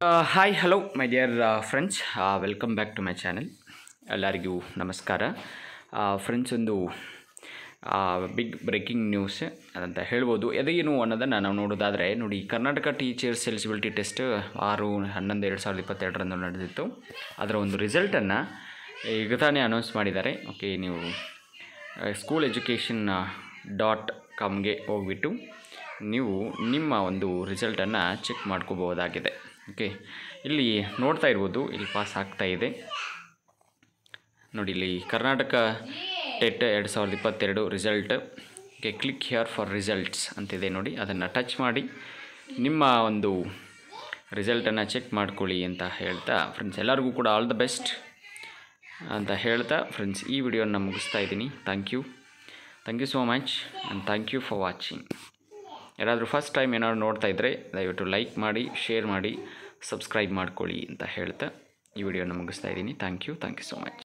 hi hello my dear friends welcome back to my channel ಎಲ್ಲರಿಗೂ ನಮಸ್ಕಾರ friends ಒಂದು big breaking news ಅದಂತ ಹೇಳ್ಬೋದು ಅದೇನು ಅನ್ನೋದನ್ನು ನಾವು ನೋಡೋದಾದರೆ ನೋಡಿ ಕರ್ನಾಟಕ ಟೀಚರ್ಸ್ ಎಲಿಜಿಬಿಲಿಟಿ ಟೆಸ್ಟ್ ಆರು ಹನ್ನೊಂದು ಎರಡು ಸಾವಿರದ ಇಪ್ಪತ್ತೆರಡರಂದು ನಡೆದಿತ್ತು ಅದರ ಒಂದು ರಿಸಲ್ಟನ್ನು ಈಗ ತಾನೇ ಅನೌನ್ಸ್ ಮಾಡಿದ್ದಾರೆ ಓಕೆ ನೀವು ಸ್ಕೂಲ್ ಎಜುಕೇಷನ್ ಡಾಟ್ ಕಾಮ್ಗೆ ಹೋಗ್ಬಿಟ್ಟು ನೀವು ನಿಮ್ಮ ಒಂದು ರಿಸಲ್ಟನ್ನು ಚೆಕ್ ಮಾಡ್ಕೋಬಹುದಾಗಿದೆ ಓಕೆ ಇಲ್ಲಿ ನೋಡ್ತಾ ಇರ್ಬೋದು ಇಲ್ಲಿ ಪಾಸ್ ಆಗ್ತಾ ಇದೆ ನೋಡಿ ಇಲ್ಲಿ ಕರ್ನಾಟಕ ಟೆಟ್ ಎರಡು ಸಾವಿರದ ಇಪ್ಪತ್ತೆರಡು result okay click here for results ಅಂತಿದೆ ನೋಡಿ ಅದನ್ನು ಟಚ್ ಮಾಡಿ ನಿಮ್ಮ ಒಂದು ರಿಸಲ್ಟನ್ನು ಚೆಕ್ ಮಾಡ್ಕೊಳ್ಳಿ ಅಂತ ಹೇಳ್ತಾ ಫ್ರೆಂಡ್ಸ್ ಎಲ್ಲರಿಗೂ ಕೂಡ ಆಲ್ ದ ಬೆಸ್ಟ್ ಅಂತ ಹೇಳ್ತಾ ಫ್ರೆಂಡ್ಸ್ ಈ ವಿಡಿಯೋನ ಮುಗಿಸ್ತಾ ಇದ್ದೀನಿ thank you thank you so much and thank you for watching ಯಾರಾದರೂ ಫಸ್ಟ್ ಟೈಮ್ ಏನಾದ್ರು ನೋಡ್ತಾ ಇದ್ದರೆ ದಯವಿಟ್ಟು ಲೈಕ್ ಮಾಡಿ ಶೇರ್ ಮಾಡಿ ಸಬ್ಸ್ಕ್ರೈಬ್ ಮಾಡ್ಕೊಳ್ಳಿ ಅಂತ ಹೇಳ್ತಾ ಈ ವಿಡಿಯೋನ ಮುಗಿಸ್ತಾ ಇದ್ದೀನಿ thank you thank you so much